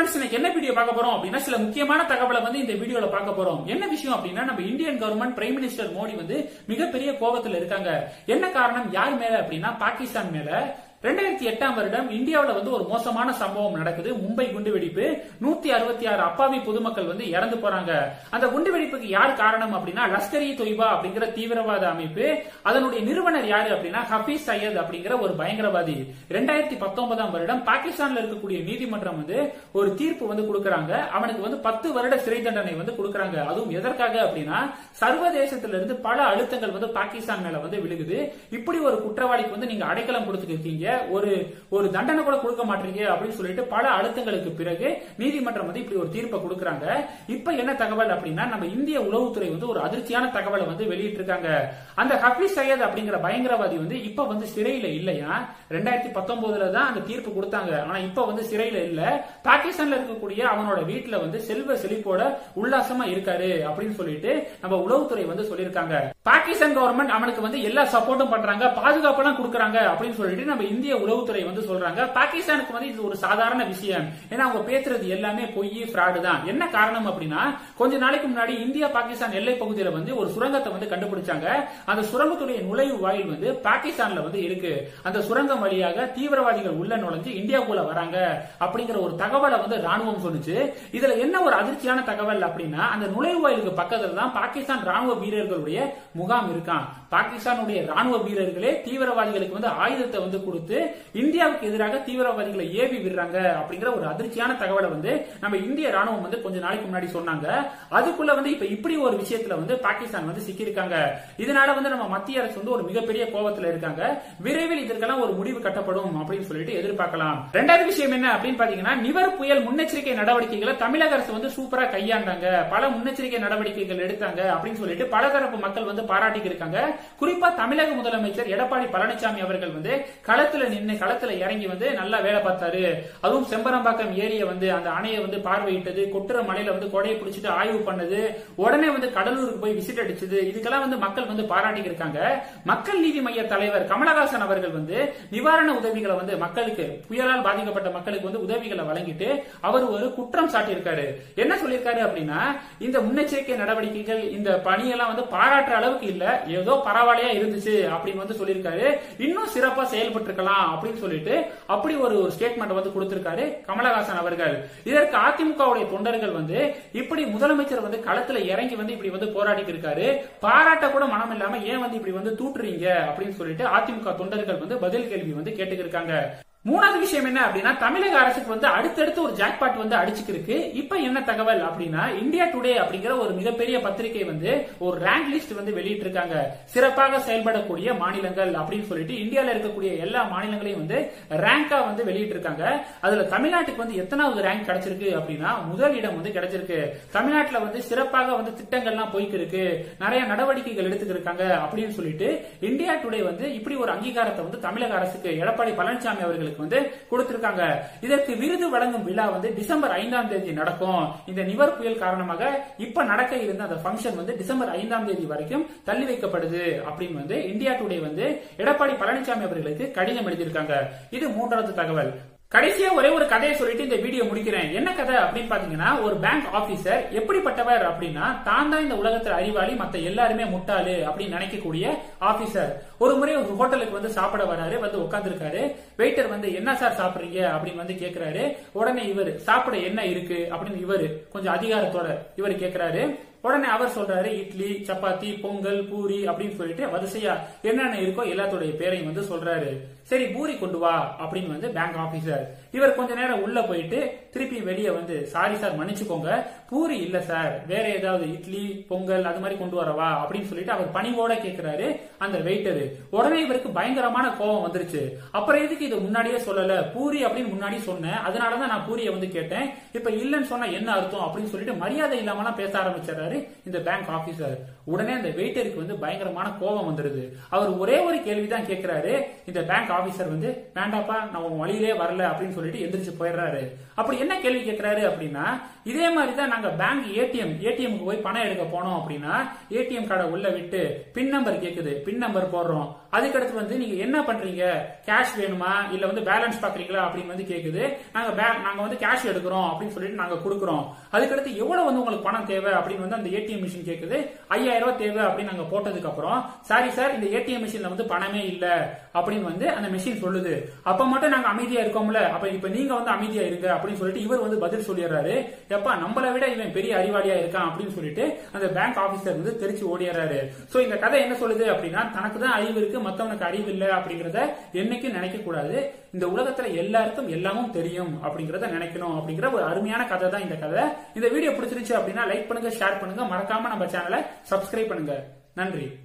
friends இன்னைக்கு என்ன video பார்க்க போறோம் அப்படின்னா சில முக்கியமான தகவலை வந்து இந்த வீடியோல பார்க்க போறோம் என்ன விஷயம் அப்படின்னா நம்ம Indian government prime minister Modi வந்து மிகப்பெரிய கோபத்துல இருக்காங்க என்ன காரணம் யார் மேல அப்படின்னா பாகிஸ்தான் மேல ரெண்டாயிரத்தி எட்டாம் வருடம் இந்தியாவில் வந்து ஒரு மோசமான சம்பவம் நடக்குது மும்பை குண்டுவெடிப்பு நூத்தி அறுபத்தி ஆறு அப்பாவி பொதுமக்கள் வந்து இறந்து போறாங்க அந்த குண்டுவெடிப்புக்கு யார் காரணம் அப்படின்னா லஷ்கர் இ தொய்பா அப்படிங்கிற தீவிரவாத அமைப்பு அதனுடைய நிறுவனர் யாரு அப்படின்னா ஹபீஸ் சையத் அப்படிங்கிற ஒரு பயங்கரவாதி ரெண்டாயிரத்தி பத்தொன்பதாம் வருடம் பாகிஸ்தான்ல இருக்கக்கூடிய நீதிமன்றம் வந்து ஒரு தீர்ப்பு வந்து கொடுக்கறாங்க அவனுக்கு வந்து பத்து வருட சிறை தண்டனை வந்து கொடுக்கறாங்க அதுவும் எதற்காக அப்படின்னா சர்வதேசத்திலிருந்து பல அழுத்தங்கள் வந்து பாகிஸ்தான் மேல வந்து விழுகுது இப்படி ஒரு குற்றவாளிக்கு வந்து நீங்க அடைக்கலம் கொடுத்துருக்கீங்க ஒரு ஒரு தண்டனை கூட கொடுக்க மாட்டீங்க அப்படின்னு சொல்லிட்டு பல அழுத்தங்களுக்கு பிறகு நீதிமன்றம் வந்து இப்படி ஒரு தீர்ப்பை கொடுக்கறாங்க இப்ப என்ன தகவல் அப்படின்னா நம்ம இந்திய உளவுத்துறை வந்து ஒரு அதிர்ச்சியான தகவலை வந்து வெளியிட்டு இருக்காங்க அந்த ஹபீஸ் சையத் அப்படிங்கிற பயங்கரவாதி வந்து இப்ப வந்து சிறையில இல்லையா ரெண்டாயிரத்தி பத்தொன்பதுல தான் அந்த தீர்ப்பு கொடுத்தாங்க ஆனா இப்ப வந்து சிறையில இல்ல பாகிஸ்தான்ல இருக்கக்கூடிய அவனோட வீட்டுல வந்து செல்வ செழிப்போட உல்லாசமா இருக்காரு அப்படின்னு சொல்லிட்டு நம்ம உளவுத்துறை வந்து சொல்லியிருக்காங்க பாகிஸ்தான் கவர்மெண்ட் அவனுக்கு வந்து எல்லா சப்போர்ட்டும் பண்றாங்க பாதுகாப்பெல்லாம் கொடுக்கறாங்க அப்படின்னு சொல்லிட்டு நம்ம இந்திய உளவுத்துறை வந்து சொல்றாங்க பாகிஸ்தானுக்கு வந்து இது ஒரு சாதாரண விஷயம் ஏன்னா அவங்க பேசுறது எல்லாமே பொய் ஃப்ராடு தான் என்ன காரணம் அப்படின்னா கொஞ்ச நாளைக்கு முன்னாடி இந்தியா பாகிஸ்தான் எல்லை பகுதியில வந்து ஒரு சுரங்கத்தை வந்து கண்டுபிடிச்சாங்க அந்த சுரங்கத்துடைய நுழைவு வாயில் வந்து பாகிஸ்தான்ல வந்து இருக்கு அந்த சுரங்கம் வழியாக தீவிரவாதிகள் உள்ள நுழைஞ்சு இந்தியாவுக்குள்ள வராங்க அப்படிங்கிற ஒரு தகவலை வந்து ராணுவம் சொன்னுச்சு இதுல என்ன ஒரு அதிர்ச்சியான தகவல் அப்படின்னா அந்த நுழைவு வாயிலுக்கு பக்கத்துல தான் பாகிஸ்தான் ராணுவ வீரர்களுடைய முகாம் இருக்கான் பாகிஸ்தானுடைய ராணுவ வீரர்களே தீவிரவாதிகளுக்கு வந்து ஆயுதத்தை வந்து கொடுத்து இந்தியாவுக்கு எதிராக தீவிரவாதிகளை ஏவி விடுறாங்க அப்படிங்கிற ஒரு அதிர்ச்சியான தகவலை வந்து நம்ம இந்திய ராணுவம் வந்து கொஞ்ச நாளைக்கு முன்னாடி சொன்னாங்க அதுக்குள்ள வந்து இப்ப இப்படி ஒரு விஷயத்துல வந்து பாகிஸ்தான் வந்து சிக்கியிருக்காங்க இதனால வந்து நம்ம மத்திய அரசு வந்து ஒரு மிகப்பெரிய கோபத்துல இருக்காங்க விரைவில் இதற்கெல்லாம் ஒரு முடிவு கட்டப்படும் அப்படின்னு சொல்லிட்டு எதிர்பார்க்கலாம் ரெண்டாவது விஷயம் என்ன அப்படின்னு பாத்தீங்கன்னா நிவர் புயல் முன்னெச்சரிக்கை நடவடிக்கைகளை தமிழக அரசு வந்து சூப்பரா கையாண்டாங்க பல முன்னெச்சரிக்கை நடவடிக்கைகள் எடுத்தாங்க அப்படின்னு சொல்லிட்டு பலதரப்பு மக்கள் வந்து பாராட்டி இருக்காங்க குறிப்பா தமிழக முதலமைச்சர் எடப்பாடி பழனிசாமி அவர்கள் வந்து களத்துல நின்று களத்துல இறங்கி வந்து நல்லா வேலை பார்த்தாரு அதுவும் செம்பரம்பாக்கம் ஏரிய வந்து அந்த அணையை வந்து பார்வையிட்டது கொட்டுற மலையில வந்து கொடையை பிடிச்சிட்டு ஆய்வு பண்ணது உடனே வந்து கடலூருக்கு போய் விசிட் அடிச்சது இதுக்கெல்லாம் வந்து மக்கள் வந்து பாராட்டி இருக்காங்க மக்கள் நீதி மைய தலைவர் கமலஹாசன் அவர்கள் வந்து நிவாரண உதவிகளை வந்து மக்களுக்கு புயலால் பாதிக்கப்பட்ட மக்களுக்கு வந்து உதவிகளை வழங்கிட்டு அவர் ஒரு குற்றம் சாட்டியிருக்காரு என்ன சொல்லியிருக்காரு அப்படின்னா இந்த முன்னெச்சரிக்கை நடவடிக்கைகள் இந்த பணியெல்லாம் வந்து பாராட்டுற அளவுக்கு இல்ல ஏதோ பரவாயில்லையா இருந்துச்சு அப்படின்னு வந்து சொல்லியிருக்காரு இன்னும் சிறப்பா செயல்பட்டு இருக்கலாம் அப்படின்னு சொல்லிட்டு அப்படி ஒரு ஸ்டேட்மெண்ட் வந்து கொடுத்திருக்காரு கமலஹாசன் அவர்கள் இதற்கு அதிமுகவுடைய தொண்டர்கள் வந்து இப்படி முதலமைச்சர் வந்து களத்துல இறங்கி வந்து இப்படி வந்து போராடி இருக்காரு பாராட்ட கூட மனம் இல்லாம ஏன் வந்து இப்படி வந்து தூட்டுறீங்க அப்படின்னு சொல்லிட்டு அதிமுக தொண்டர்கள் வந்து பதில் கேள்வி வந்து கேட்டுக்கிருக்காங்க மூணாவது விஷயம் என்ன அப்படின்னா தமிழக அரசுக்கு வந்து அடுத்தடுத்து ஒரு ஜாக்பாட் வந்து அடிச்சுக்கிருக்கு இப்ப என்ன தகவல் அப்படின்னா இந்தியா டுடே அப்படிங்கிற ஒரு மிகப்பெரிய பத்திரிகை வந்து ஒரு ரேங்க் லிஸ்ட் வந்து வெளியிட்டு இருக்காங்க சிறப்பாக செயல்படக்கூடிய மாநிலங்கள் அப்படின்னு சொல்லிட்டு இந்தியால இருக்கக்கூடிய எல்லா மாநிலங்களையும் வந்து ரேங்கா வந்து வெளியிட்டு இருக்காங்க அதுல தமிழ்நாட்டுக்கு வந்து எத்தனாவது ரேங்க் கிடைச்சிருக்கு அப்படின்னா முதல் இடம் வந்து கிடைச்சிருக்கு தமிழ்நாட்டுல வந்து சிறப்பாக வந்து திட்டங்கள்லாம் போய்க்கு இருக்கு நிறைய நடவடிக்கைகள் எடுத்துக்கிட்டு இருக்காங்க அப்படின்னு சொல்லிட்டு இந்தியா டுடே வந்து இப்படி ஒரு அங்கீகாரத்தை வந்து தமிழக அரசுக்கு எடப்பாடி பழனிசாமி அவர்களுக்கு அவர்களுக்கு வந்து கொடுத்திருக்காங்க இதற்கு விருது வழங்கும் விழா வந்து டிசம்பர் ஐந்தாம் தேதி நடக்கும் இந்த நிவர் புயல் காரணமாக இப்ப நடக்க இருந்த அந்த பங்கன் வந்து டிசம்பர் ஐந்தாம் தேதி வரைக்கும் தள்ளி வைக்கப்படுது அப்படின்னு வந்து இந்தியா டுடே வந்து எடப்பாடி பழனிசாமி அவர்களுக்கு கடிதம் எழுதியிருக்காங்க இது மூன்றாவது தகவல் கடைசியா ஒரே ஒரு கதையை சொல்லிட்டு இந்த வீடியோ முடிக்கிறேன் என்ன கதை அப்படின்னு பாத்தீங்கன்னா ஒரு பேங்க் ஆபீசர் எப்படிப்பட்டவர் அப்படின்னா தான் தான் இந்த உலகத்துல அறிவாளி மத்த எல்லாருமே முட்டாளு அப்படின்னு நினைக்கக்கூடிய ஆபீசர் ஒரு முறை ஒரு ஹோட்டலுக்கு வந்து சாப்பிட வராரு வந்து உட்காந்துருக்காரு வெயிட்டர் வந்து என்ன சார் சாப்பிடுறீங்க அப்படின்னு வந்து கேக்குறாரு உடனே இவர் சாப்பிட என்ன இருக்கு அப்படின்னு இவரு கொஞ்சம் அதிகாரத்தோட இவர் கேக்குறாரு உடனே அவர் சொல்றாரு இட்லி சப்பாத்தி பொங்கல் பூரி அப்படின்னு சொல்லிட்டு வரிசையா என்னென்ன இருக்கோ எல்லாத்துடைய பேரையும் வந்து சொல்றாரு சரி பூரி கொண்டு வா அப்படின்னு வந்து பேங்க் ஆபீசர் இவர் கொஞ்ச நேரம் உள்ள போயிட்டு திருப்பி வெளியே வந்து சாரி சார் மன்னிச்சுக்கோங்க பூரி இல்ல சார் வேற ஏதாவது இட்லி பொங்கல் அது மாதிரி கொண்டு வரவா அப்படின்னு சொல்லிட்டு அவர் பணிவோட கேக்குறாரு அந்த வெயிட்டரு உடனே இவருக்கு பயங்கரமான கோபம் வந்துருச்சு அப்புறம் எதுக்கு இது முன்னாடியே சொல்லல பூரி அப்படின்னு முன்னாடி சொன்னேன் அதனாலதான் நான் பூரியை வந்து கேட்டேன் இப்ப இல்லன்னு சொன்னா என்ன அர்த்தம் அப்படின்னு சொல்லிட்டு மரியாதை இல்லாமலாம் பேச ஆரம்பிச்சாரு இந்த பேங்க் ஆபீசர் உடனே அந்த வெயிட்டருக்கு வந்து பயங்கரமான கோபம் வந்துருது அவர் ஒரே ஒரு கேள்விதான் கேட்கிறாரு இந்த பேங்க் ஆபீசர் வந்து வேண்டாப்பா நான் உன் வழியிலே வரல அப்படின்னு சொல்லிட்டு எந்திரிச்சு போயிடுறாரு அப்படி என்ன கேள்வி கேட்கிறாரு அப்படின்னா இதே மாதிரி தான் நாங்க பேங்க் ஏடிஎம் ஏடிஎம்க்கு போய் பணம் எடுக்க போனோம் அப்படின்னா ஏடிஎம் கார்டை உள்ள விட்டு பின் நம்பர் கேக்குது பின் நம்பர் போடுறோம் அதுக்கடுத்து வந்து நீங்க என்ன பண்றீங்க கேஷ் வேணுமா இல்ல வந்து பேலன்ஸ் பாக்குறீங்களா அப்படின்னு வந்து கேக்குது நாங்க ba- நாங்க வந்து கேஷ் எடுக்கிறோம் அப்படின்னு சொல்லிட்டு நாங்க கொடுக்குறோம் அதுக்கடுத்து எவ்வளவு வந்து உங்களுக்கு பணம் தேவை அப்படின்னு வந்து அந்த ஏடிஎம் மிஷின் கேக்குது ஐயாயிரம் ரூபாய் தேவை அப்படின்னு நாங்க போட்டதுக்கு அப்புறம் சாரி சார் இந்த ஏடிஎம் மிஷின்ல வந்து பணமே இல்ல அப்படின்னு வந்து அந்த மிஷின் சொல்லுது அப்ப மட்டும் நாங்க அமைதியா இருக்கோம்ல அப்ப இப்ப நீங்க வந்து அமைதியா இருங்க அப்படின்னு சொல்லிட்டு இவர் வந்து பதில் சொல்லிடுறாரு எப்பா நம்மளை விட இவன் பெரிய அறிவாளியா இருக்கான் அப்படின்னு சொல்லிட்டு அந்த பேங்க் ஆபீசர் வந்து தெரிச்சு ஓடிடுறாரு சோ இந்த கதை என்ன சொல்லுது அப்படின்னா தனக்கு தான் அறிவு இருக்கு மத்தவனுக்கு அறிவு இல்ல அப்படிங்கறத என்னைக்கும் நினைக்க கூடாது இந்த உலகத்துல எல்லாருக்கும் எல்லாமும் தெரியும் அப்படிங்கறத நினைக்கணும் அப்படிங்கிற ஒரு அருமையான கதை தான் இந்த கதை இந்த வீடியோ பிடிச்சிருச்சு அப்படின்னா லைக் பண்ணுங்க ஷேர் பண்ணுங்க மறக்காம நம்ம சேனலை சப்ஸ்கிரைப் பண்ணுங்க நன்றி